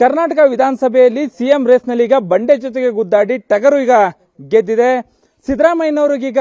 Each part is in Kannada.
ಕರ್ನಾಟಕ ವಿಧಾನಸಭೆಯಲ್ಲಿ ಸಿಎಂ ರೇಸ್ನಲ್ಲಿ ಈಗ ಬಂಡೆ ಜೊತೆಗೆ ಗುದ್ದಾಡಿ ಟಗರು ಈಗ ಗೆದ್ದಿದೆ ಸಿದ್ದರಾಮಯ್ಯನವ್ರಿಗೀಗ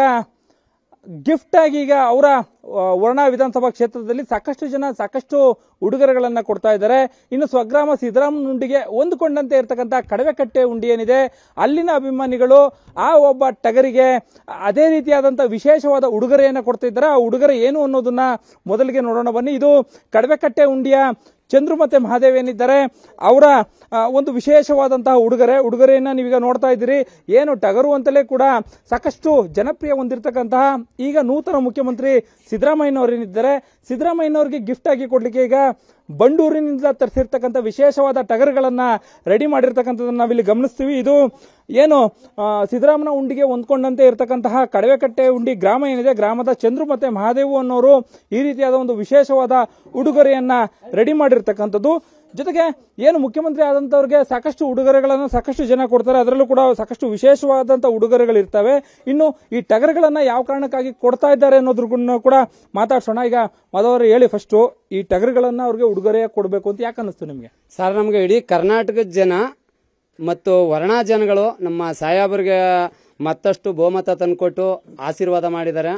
ಗಿಫ್ಟ್ ಆಗಿ ಈಗ ಅವರ ವರ್ಣ ವಿಧಾನಸಭಾ ಕ್ಷೇತ್ರದಲ್ಲಿ ಸಾಕಷ್ಟು ಜನ ಸಾಕಷ್ಟು ಉಡುಗೊರೆಗಳನ್ನ ಕೊಡ್ತಾ ಇದ್ದಾರೆ ಇನ್ನು ಸ್ವಗ್ರಾಮ ಸಿದ್ದರಾಮನುಂಡಿಗೆ ಹೊಂದಿಕೊಂಡಂತೆ ಇರತಕ್ಕಂಥ ಕಡವೆಕಟ್ಟೆ ಉಂಡಿ ಏನಿದೆ ಅಲ್ಲಿನ ಅಭಿಮಾನಿಗಳು ಆ ಒಬ್ಬ ಟಗರಿಗೆ ಅದೇ ರೀತಿಯಾದಂಥ ವಿಶೇಷವಾದ ಉಡುಗೊರೆಯನ್ನು ಕೊಡ್ತಿದ್ದಾರೆ ಆ ಉಡುಗೊರೆ ಏನು ಅನ್ನೋದನ್ನ ಮೊದಲಿಗೆ ನೋಡೋಣ ಬನ್ನಿ ಇದು ಕಡವೆಕಟ್ಟೆ ಉಂಡಿಯ ಚಂದ್ರು ಮತ್ತೆ ಮಹಾದೇವ್ ಏನಿದ್ದಾರೆ ಅವರ ಆ, ಒಂದು ವಿಶೇಷವಾದಂತಹ ಉಡುಗೊರೆ ಉಡುಗೊರೆಯನ್ನ ನೀವೀಗ ನೋಡ್ತಾ ಇದ್ದೀರಿ ಏನು ಟಗರು ಅಂತಲೇ ಕೂಡ ಸಾಕಷ್ಟು ಜನಪ್ರಿಯ ಹೊಂದಿರತಕ್ಕಂತಹ ಈಗ ನೂತನ ಮುಖ್ಯಮಂತ್ರಿ ಸಿದ್ದರಾಮಯ್ಯನವರೇನಿದ್ದಾರೆ ಸಿದ್ದರಾಮಯ್ಯನವರಿಗೆ ಗಿಫ್ಟ್ ಆಗಿ ಕೊಡ್ಲಿಕ್ಕೆ ಈಗ ಬಂಡೂರಿನಿಂದ ತರಿಸಿರ್ತಕ್ಕಂಥ ವಿಶೇಷವಾದ ಟಗರುಗಳನ್ನ ರೆಡಿ ಮಾಡಿರ್ತಕ್ಕಂಥದ್ದನ್ನ ನಾವಿಲ್ಲಿ ಗಮನಿಸ್ತೀವಿ ಇದು ಏನು ಆ, ಸಿದ್ದರಾಮನ ಉಂಡಿಗೆ ಹೊಂದ್ಕೊಂಡಂತೆ ಇರತಕ್ಕಂತಹ ಕಡವೆಕಟ್ಟೆ ಉಂಡಿ ಗ್ರಾಮ ಏನಿದೆ ಗ್ರಾಮದ ಚಂದ್ರು ಮತ್ತೆ ಮಹಾದೇವು ಅನ್ನೋರು ಈ ರೀತಿಯಾದ ಒಂದು ವಿಶೇಷವಾದ ಉಡುಗೊರೆಯನ್ನ ರೆಡಿ ಮಾಡಿರ್ತಕ್ಕಂಥದ್ದು ಜೊತೆಗೆ ಏನು ಮುಖ್ಯಮಂತ್ರಿ ಆದಂತವ್ರಿಗೆ ಸಾಕಷ್ಟು ಉಡುಗೊರೆಗಳನ್ನು ಸಾಕಷ್ಟು ಜನ ಕೊಡ್ತಾರೆ ಅದರಲ್ಲೂ ಕೂಡ ಸಾಕಷ್ಟು ವಿಶೇಷವಾದಂಥ ಉಡುಗೊರೆಗಳಿರ್ತವೆ ಇನ್ನು ಈ ಟಗರುಗಳನ್ನ ಯಾವ ಕಾರಣಕ್ಕಾಗಿ ಕೊಡ್ತಾ ಇದ್ದಾರೆ ಅನ್ನೋದ್ರ ಕೂಡ ಮಾತಾಡ್ಸೋಣ ಈಗ ಮಾಧವರು ಹೇಳಿ ಫಸ್ಟ್ ಈ ಟಗರುಗಳನ್ನ ಅವ್ರಿಗೆ ಉಡುಗೊರೆ ಕೊಡಬೇಕು ಅಂತ ಯಾಕೆ ಅನ್ನಿಸ್ತು ನಿಮಗೆ ಸರ್ ನಮಗೆ ಇಡೀ ಕರ್ನಾಟಕದ ಜನ ಮತ್ತು ವರ್ಣ ಜನಗಳು ನಮ್ಮ ಸಾಹೇಬ್ರಿಗೆ ಮತ್ತಷ್ಟು ಬಹುಮತ ತಂದುಕೊಟ್ಟು ಆಶೀರ್ವಾದ ಮಾಡಿದ್ದಾರೆ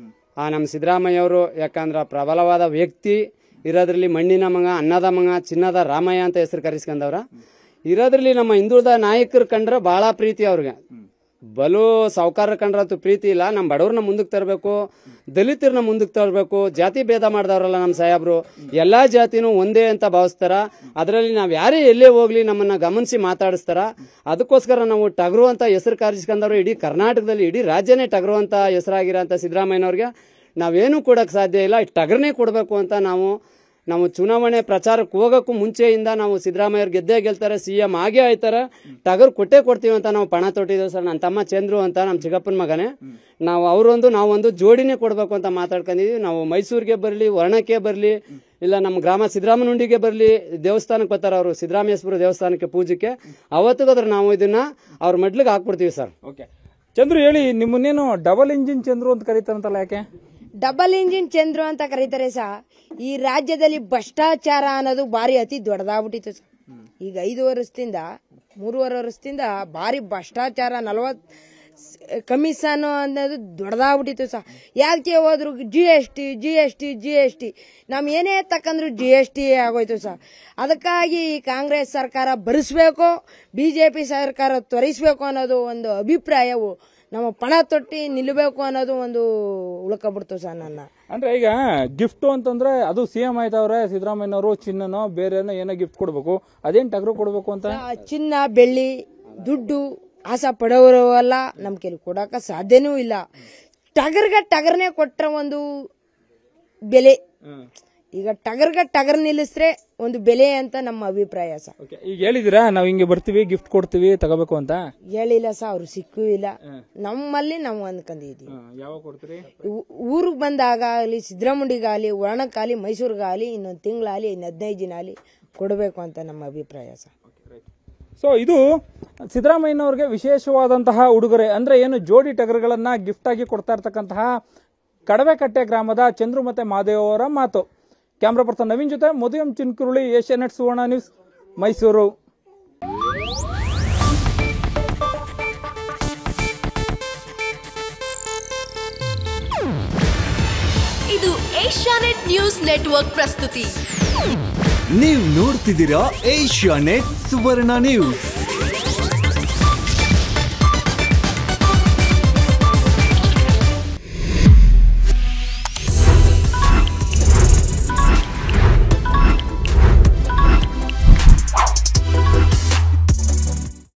ಆ ನಮ್ಮ ಸಿದ್ದರಾಮಯ್ಯ ಅವರು ಯಾಕಂದ್ರೆ ಪ್ರಬಲವಾದ ವ್ಯಕ್ತಿ ಇರೋದ್ರಲ್ಲಿ ಮಣ್ಣಿನ ಮಗ ಅನ್ನದ ಮಗ ಚಿನ್ನದ ರಾಮಯ್ಯ ಅಂತ ಹೆಸರು ಕರೆಸ್ಕೊಂಡವ್ರ ಇರೋದ್ರಲ್ಲಿ ನಮ್ಮ ಹಿಂದುಳಿದ ನಾಯಕರು ಕಂಡ್ರೆ ಭಾಳ ಪ್ರೀತಿ ಅವ್ರಿಗೆ ಬಲು ಸಾವುಕಾರ ಕಂಡ್ರಂತೂ ಪ್ರೀತಿ ಇಲ್ಲ ನಮ್ಮ ಬಡವ್ರನ್ನ ಮುಂದಕ್ಕೆ ತರಬೇಕು ದಲಿತರನ್ನ ಮುಂದಕ್ಕೆ ತರಬೇಕು ಜಾತಿ ಭೇದ ಮಾಡಿದವ್ರಲ್ಲ ನಮ್ಮ ಸಾಹೇಬ್ರು ಎಲ್ಲಾ ಜಾತಿನೂ ಒಂದೇ ಅಂತ ಭಾವಿಸ್ತಾರ ಅದರಲ್ಲಿ ನಾವು ಯಾರೇ ಎಲ್ಲೇ ಹೋಗ್ಲಿ ನಮ್ಮನ್ನ ಗಮನಿಸಿ ಮಾತಾಡಿಸ್ತಾರ ಅದಕ್ಕೋಸ್ಕರ ನಾವು ಟಗರು ಅಂತ ಹೆಸರು ಕಾರಿಸ್ಕೊಂಡವ್ರು ಇಡೀ ಕರ್ನಾಟಕದಲ್ಲಿ ಇಡೀ ರಾಜ್ಯನೇ ಟಗರು ಅಂತ ಹೆಸರಾಗಿರೋಂಥ ಸಿದ್ದರಾಮಯ್ಯನವ್ರಿಗೆ ನಾವೇನು ಕೊಡಕ್ಕೆ ಸಾಧ್ಯ ಇಲ್ಲ ಟಗರ್ನೇ ಕೊಡಬೇಕು ಅಂತ ನಾವು ನಾವು ಚುನಾವಣೆ ಪ್ರಚಾರಕ್ಕೆ ಹೋಗೋಕ್ಕೂ ಮುಂಚೆಯಿಂದ ನಾವು ಸಿದ್ದರಾಮಯ್ಯವ್ರು ಗೆದ್ದೇ ಗೆಲ್ತಾರೆ ಸಿ ಎಂ ಆಗೇ ಆಯ್ತಾರೆ ಟಗರ್ ಕೊಟ್ಟೇ ಕೊಡ್ತೀವಿ ಅಂತ ನಾವು ಪಣ ತೊಟ್ಟಿದ್ದೇವೆ ಸರ್ ನನ್ನ ತಮ್ಮ ಚಂದ್ರು ಅಂತ ನಮ್ಮ ಚಿಕ್ಕಪ್ಪನ ಮಗನೇ ನಾವು ಅವರೊಂದು ನಾವೊಂದು ಜೋಡಿನೇ ಕೊಡಬೇಕು ಅಂತ ಮಾತಾಡ್ಕೊಂಡಿದೀವಿ ನಾವು ಮೈಸೂರಿಗೆ ಬರಲಿ ವರ್ಣಕ್ಕೆ ಬರಲಿ ಇಲ್ಲ ನಮ್ಮ ಗ್ರಾಮ ಸಿದ್ದರಾಮನುಂಡಿಗೆ ಬರಲಿ ದೇವಸ್ಥಾನಕ್ಕೆ ಬರ್ತಾರೆ ಅವರು ಸಿದ್ದರಾಮೇಶ್ವರ ದೇವಸ್ಥಾನಕ್ಕೆ ಪೂಜೆಗೆ ಅವತ್ತಿಗಾದ್ರೆ ನಾವು ಇದನ್ನ ಅವ್ರ ಮಡ್ಲಿಗೆ ಹಾಕ್ಬಿಡ್ತೀವಿ ಸರ್ ಓಕೆ ಚಂದ್ರು ಹೇಳಿ ನಿಮ್ಮನ್ನೇನು ಡಬಲ್ ಇಂಜಿನ್ ಚಂದ್ರು ಅಂತ ಕರೀತಾರಂತಲ್ಲ ಯಾಕೆ ಡಬಲ್ ಇಂಜಿನ್ ಚಂದ್ರು ಅಂತ ಕರೀತಾರೆ ಸಹ ಈ ರಾಜ್ಯದಲ್ಲಿ ಭ್ರಷ್ಟಾಚಾರ ಅನ್ನೋದು ಭಾರಿ ಅತಿ ದೊಡ್ಡದಾಗ್ಬಿಟ್ಟಿತ್ತು ಸರ್ ಈಗ ಐದು ವರ್ಷದಿಂದ ಮೂರುವರೆ ವರ್ಷದಿಂದ ಭಾರಿ ಭ್ರಷ್ಟಾಚಾರ ನಲವತ್ ಕಮಿಷನ್ ಅನ್ನೋದು ದೊಡ್ಡದಾಗ್ಬಿಟ್ಟಿತ್ತು ಸಹ ಯಾಕೆ ಹೋದ್ರು G S T G S T G S T ನಾವು ಏನೇ ತಕ್ಕಂದ್ರು ಜಿ ಎಸ್ ಟಿ ಆಗೋಯ್ತು ಸಹ ಅದಕ್ಕಾಗಿ ಈ ಕಾಂಗ್ರೆಸ್ ಸರ್ಕಾರ ಭರಿಸ್ಬೇಕು ಬಿ ಜೆ ಪಿ ಸರ್ಕಾರ ತ್ವರಿಸಬೇಕು ಅನ್ನೋದು ಒಂದು ಅಭಿಪ್ರಾಯವು ನಮ್ಮ ಪಣ ತೊಟ್ಟಿ ನಿಲ್ಲಬೇಕು ಅನ್ನೋದು ಒಂದು ಉಳ್ಕೊಬಿಡ್ತು ಸರ್ ನನ್ನ ಅಂದ್ರೆ ಈಗ ಗಿಫ್ಟ್ ಅಂತಂದ್ರೆ ಅದು ಸಿ ಎಂ ಆಯ್ತವ್ರೆ ಸಿದ್ದರಾಮಯ್ಯನವರು ಚಿನ್ನನೋ ಬೇರೆನೋ ಏನೋ ಗಿಫ್ಟ್ ಕೊಡ್ಬೇಕು ಅದೇನ್ ಟಗರು ಕೊಡ್ಬೇಕು ಅಂತ ಆ, ಚಿನ್ನ ಬೆಳ್ಳಿ ದುಡ್ಡು ಆಸೆ ಪಡೋರು ಅಲ್ಲ ನಮ್ ಕೈಲಿ ಕೊಡಕ ಸಾಧ್ಯನೂ ಇಲ್ಲ ಟಗರ್ಗ ಟಗರ್ನೇ ಕೊಟ್ರ ಒಂದು ಬೆಲೆ ಈಗ ಟಗರ್ಗ ಟಗರ್ ನಿಲ್ಲಿಸ್ರೆ ಒಂದು ಬೆಲೆ ಅಂತ ನಮ್ಮ ಅಭಿಪ್ರಾಯ ಸರ್ ಓಕೆ ಈಗ ಹೇಳಿದಿರಾ ನಾವು ಹಿಂಗೆ ಬರ್ತೀವಿ ಗಿಫ್ಟ್ ಕೊಡ್ತೀವಿ ತಗೋಬೇಕು ಅಂತ ಹೇಳಿಲ್ಲ ಸರ್ ಅವ್ರು ಸಿಕ್ಕೂ ಇಲ್ಲ ನಮ್ಮಲ್ಲಿ ನಾವು ಅಂದ್ಕೊಂಡಿದೀವಿ ಯಾವಾಗ ಕೊಡ್ತೀರಿ ಊರಿಗೆ ಬಂದಾಗ ಆಗಲಿ ಸಿದ್ದರಾಮುಂಡಿಗಾಗಲಿ ವರ್ಣಕ್ಕಾಗಲಿ ಮೈಸೂರಿಗಾಗಲಿ ಇನ್ನೊಂದು ತಿಂಗಳಾಗಲಿ ಇನ್ನು ಹದಿನೈದು ದಿನ ಆಗಲಿ ಕೊಡಬೇಕು ಅಂತ ನಮ್ಮ ಅಭಿಪ್ರಾಯ ಸರ್ ಸೊ ಇದು ಸಿದ್ದರಾಮಯ್ಯನವ್ರಿಗೆ ವಿಶೇಷವಾದಂತಹ ಉಡುಗೊರೆ ಅಂದ್ರೆ ಏನು ಜೋಡಿ ಟಗರುಗಳನ್ನ ಗಿಫ್ಟ್ ಆಗಿ ಕೊಡ್ತಾ ಇರ್ತಕ್ಕಂತಹ ಕಡವೆಕಟ್ಟೆ ಗ್ರಾಮದ ಚಂದ್ರು ಮತ್ತೆ ಮಾದೇವ್ ಅವರ ಮಾತು ಕ್ಯಾಮ್ರಾ ಪರ್ಸನ್ ನವೀನ್ ಜೊತೆ ಮಧುಎಂ ಚಿನ್ಕುರುಳಿ ಏಷ್ಯಾನೆಟ್ ಸುವರ್ಣ ನ್ಯೂಸ್ ಮೈಸೂರು ಇದು ಏಷ್ಯಾನೆಟ್ ನ್ಯೂಸ್ ನೆಟ್ವರ್ಕ್ ಪ್ರಸ್ತುತಿ ನೀವು ನೋಡ್ತಿದ್ದೀರಾ ಏಷ್ಯಾ ನೆಟ್ ಸುವರ್ಣ ನ್ಯೂಸ್